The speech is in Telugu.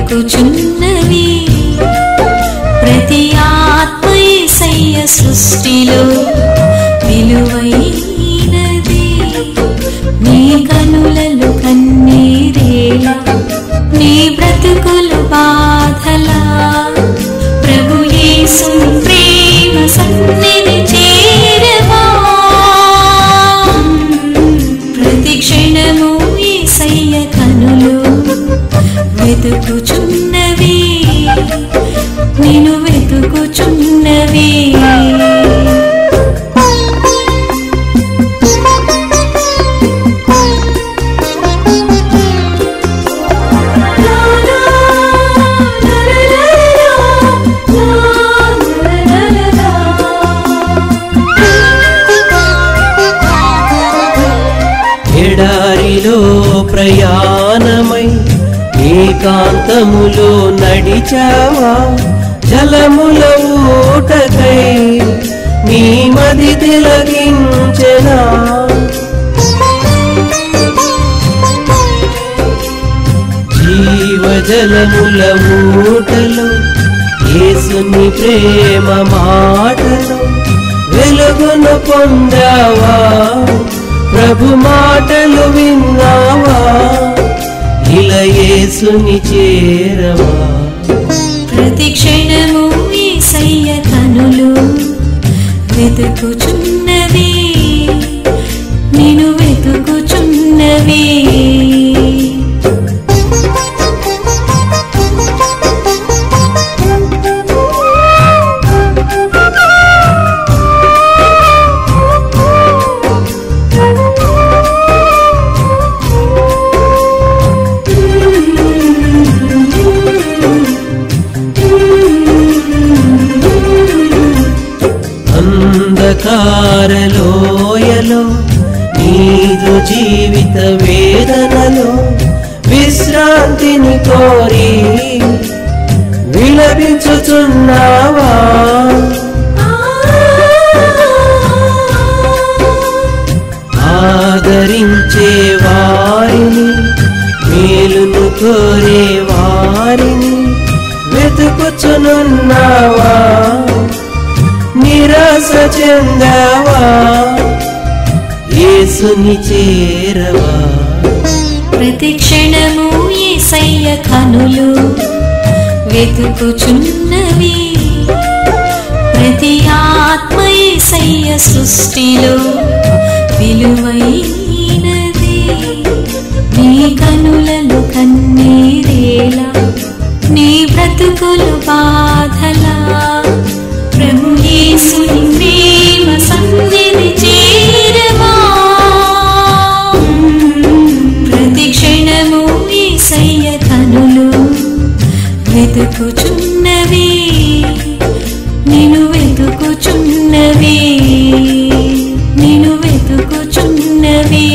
వెతుకుచున్నవి ప్రతి ఆత్మ యేసయ్య సృష్టిలో విలువైనది నీ కనులలో కన్నీరేలా నీ బ్రతుకులు బాధలా ప్రభు యేసు ప్రేమ సన్నిధి చేరవా ప్రతి క్షణము యేసయ్య కనులు వెతుకుచున్నవి నేను వెతుకుచున్నవి ఎడారిలో ప్రయాణమై ఏకాంతములో నడిచావా జలముల ఊటకై నీ మది తిలగించెనా జీవజలముల ఊటలో యేసుని ప్రేమ మాటలో వెలుగును పొందావా ప్రభు మాటలు విన్నావా ఇలా యేసుని చేరవా ప్రతి క్షణము యేసయ్య కనులు వెతుకుచున్నవి నేను వెతుకుచున్నవి అంధకారలోయలో నీదు జీవిత వేదనలో విశ్రాంతిని కోరి విలపించుచున్నావా ఆదరించే వారిని మేలును కోరే వారిని వెతుకుచునున్నావా నిరాశ చెందావా యేసుని చేరవా ప్రతి క్షణము యేసయ్య కనులు వెతుకుచున్నవి ప్రతి ఆత్మ యేసయ్య సృష్టిలో విలువైనది నీ కనులలో కన్నీరేలా నీ బ్రతుకులు బాధలా ప్రభు యేసుని ప్రేమ సన్నిధి చేరవా ప్రతి క్షణము యేసయ్య కనులు వెతుకుచున్నవి నేను వెతుకుచున్నవి నేను వెతుకుచున్నవి